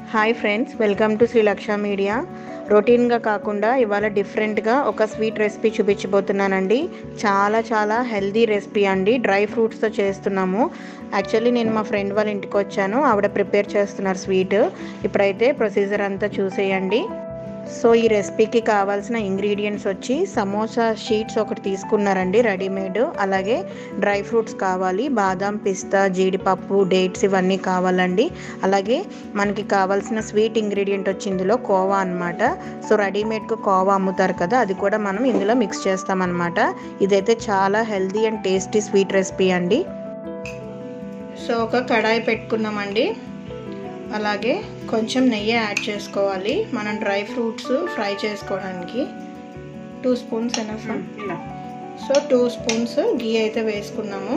Hi friends welcome to Sri Laksha media రొటీన్గా కాకుండా ఇవాళ డిఫరెంట్గా ఒక స్వీట్ రెసిపీ చూపించబోతున్నానండి చాలా చాలా హెల్దీ రెసిపీ అండి డ్రై ఫ్రూట్స్తో చేస్తున్నాము యాక్చువల్లీ నేను మా ఫ్రెండ్ వాళ్ళ ఇంటికి వచ్చాను ఆవిడ ప్రిపేర్ చేస్తున్నారు స్వీట్ ఇప్పుడైతే ప్రొసీజర్ అంతా చూసేయండి సో ఈ రెసిపీకి కావాల్సిన ఇంగ్రీడియంట్స్ వచ్చి సమోసా షీట్స్ ఒకటి తీసుకున్నారండి రెడీమేడ్ అలాగే డ్రై ఫ్రూట్స్ కావాలి బాదం పిస్తా జీడిపప్పు డేట్స్ ఇవన్నీ కావాలండి అలాగే మనకి కావాల్సిన స్వీట్ ఇంగ్రీడియంట్ వచ్చి ఇందులో కోవా అనమాట సో రెడీమేడ్గా కోవా అమ్ముతారు కదా అది కూడా మనం ఇందులో మిక్స్ చేస్తామన్నమాట ఇదైతే చాలా healthy and tasty sweet recipe అండి సో ఒక కడాయి పెట్టుకున్నామండి అలాగే కొంచెం నెయ్యి యాడ్ చేసుకోవాలి మనం డ్రై ఫ్రూట్స్ ఫ్రై చేసుకోవడానికి two spoons enough so two spoons ghee అయితే వేసుకున్నాము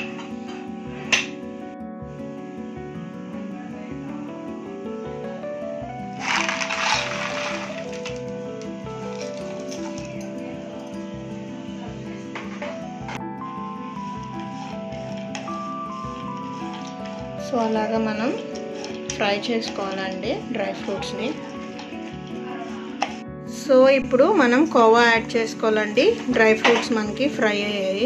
సో అలాగా మనం ఫ్రై చేసుకోవాలండి డ్రై ఫ్రూట్స్ని సో ఇప్పుడు మనం కోవా యాడ్ చేసుకోవాలండి డ్రై ఫ్రూట్స్ మనకి ఫ్రై అయ్యాయి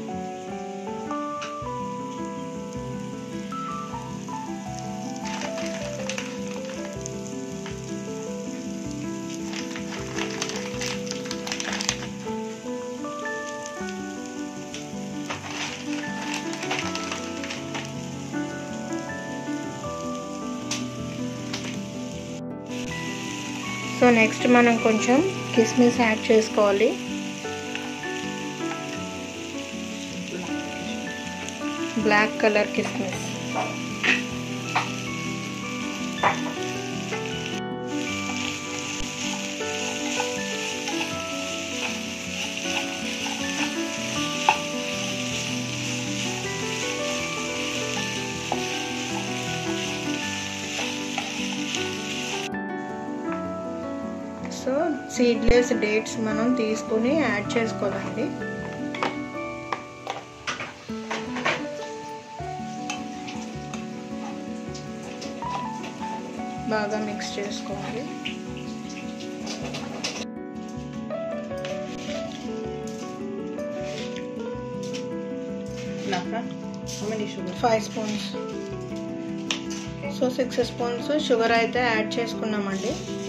సో నెక్స్ట్ మనం కొంచెం కిస్మిస్ యాడ్ చేసుకోవాలి బ్లాక్ కలర్ కిస్మిస్ సో సీడ్లెస్ డేట్స్ మనం తీసుకుని యాడ్ చేసుకోవాలండి బాగా మిక్స్ చేసుకోవాలి five spoons so six spoons sugar అయితే యాడ్ చేసుకున్నామండి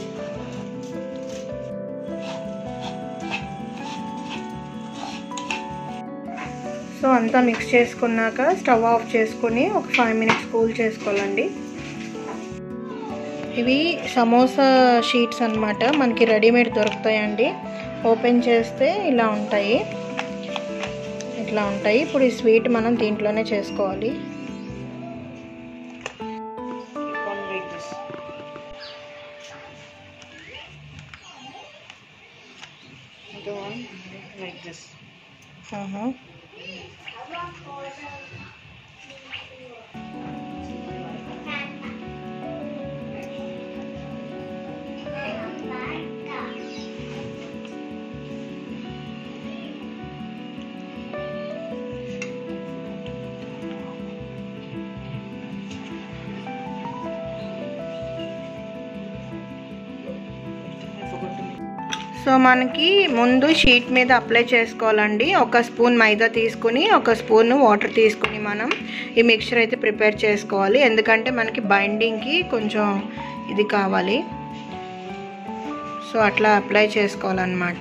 సో అంతా మిక్స్ చేసుకున్నాక స్టవ్ ఆఫ్ చేసుకుని ఒక ఫైవ్ మినిట్స్ కూల్ చేసుకోవాలండి ఇవి సమోసా షీట్స్ అనమాట మనకి రెడీమేడ్ దొరుకుతాయండి ఓపెన్ చేస్తే ఇలా ఉంటాయి ఇట్లా ఉంటాయి ఇప్పుడు ఈ స్వీట్ మనం దీంట్లోనే చేసుకోవాలి like this. Uh-huh. I forgot to make. So మనకి ముందు షీట్ మీద అప్లై చేసుకోవాలండి ఒక స్పూన్ మైదా తీసుకుని ఒక స్పూన్ వాటర్ తీసుకుని మనం ఈ మిక్చర్ అయితే ప్రిపేర్ చేసుకోవాలి ఎందుకంటే మనకి బైండింగ్కి కొంచెం ఇది కావాలి సో అట్లా అప్లై చేసుకోవాలన్నమాట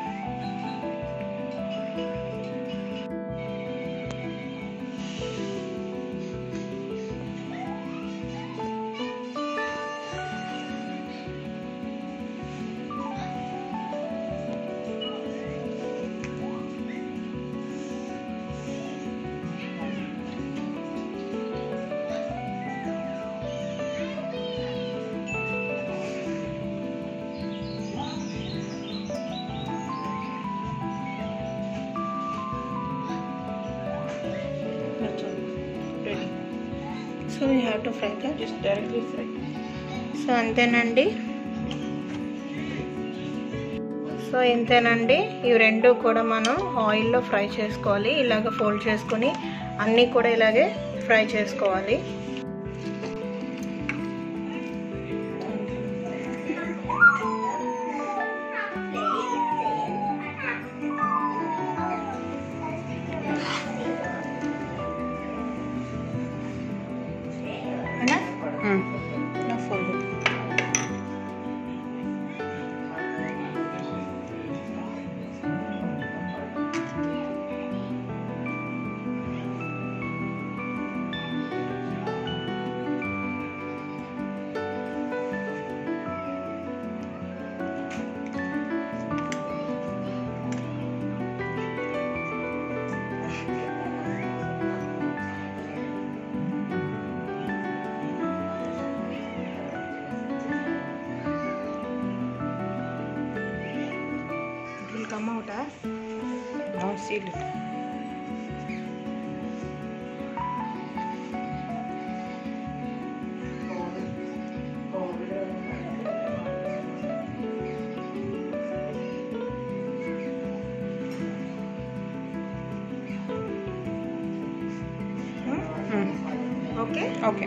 That's all. Ready. So you have to fry that Just directly fry. So అంతేనండి సో ఇంతేనండి ఇవి రెండు కూడా మనం ఆయిల్లో ఫ్రై చేసుకోవాలి ఇలాగ ఫోల్డ్ చేసుకొని అన్నీ కూడా ఇలాగే ఫ్రై చేసుకోవాలి కమ్ అవుటా No, seal it. Okay Okay.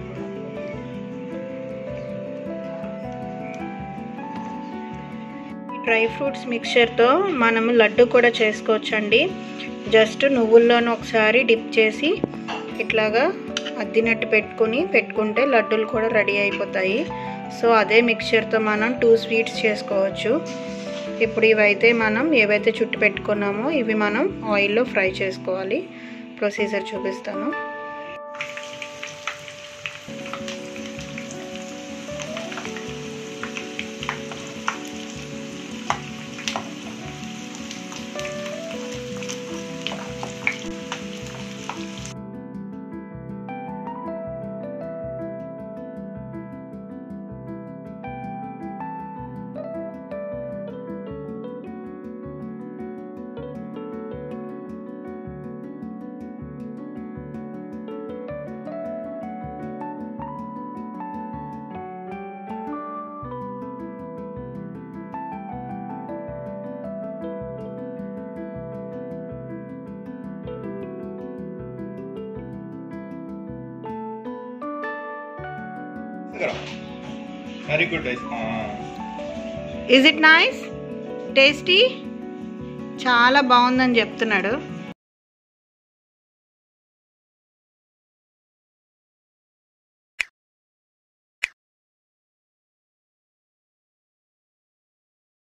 ఈ డ్రై ఫ్రూట్స్ మిక్చర్తో మనం లడ్డు కూడా చేసుకోవచ్చండి జస్ట్ నువ్వుల్లోనూ ఒకసారి డిప్ చేసి ఇట్లాగా అద్దినట్టు పెట్టుకుని పెట్టుకుంటే లడ్డూలు కూడా రెడీ అయిపోతాయి సో అదే మిక్చర్తో మనం టూ స్వీట్స్ చేసుకోవచ్చు ఇప్పుడు ఇవైతే మనం ఏవైతే చుట్టు పెట్టుకున్నామో ఇవి మనం ఆయిల్లో ఫ్రై చేసుకోవాలి ప్రొసీజర్ చూపిస్తాను very good ice is it nice tasty చాలా బాగుందని చెప్తున్నాడు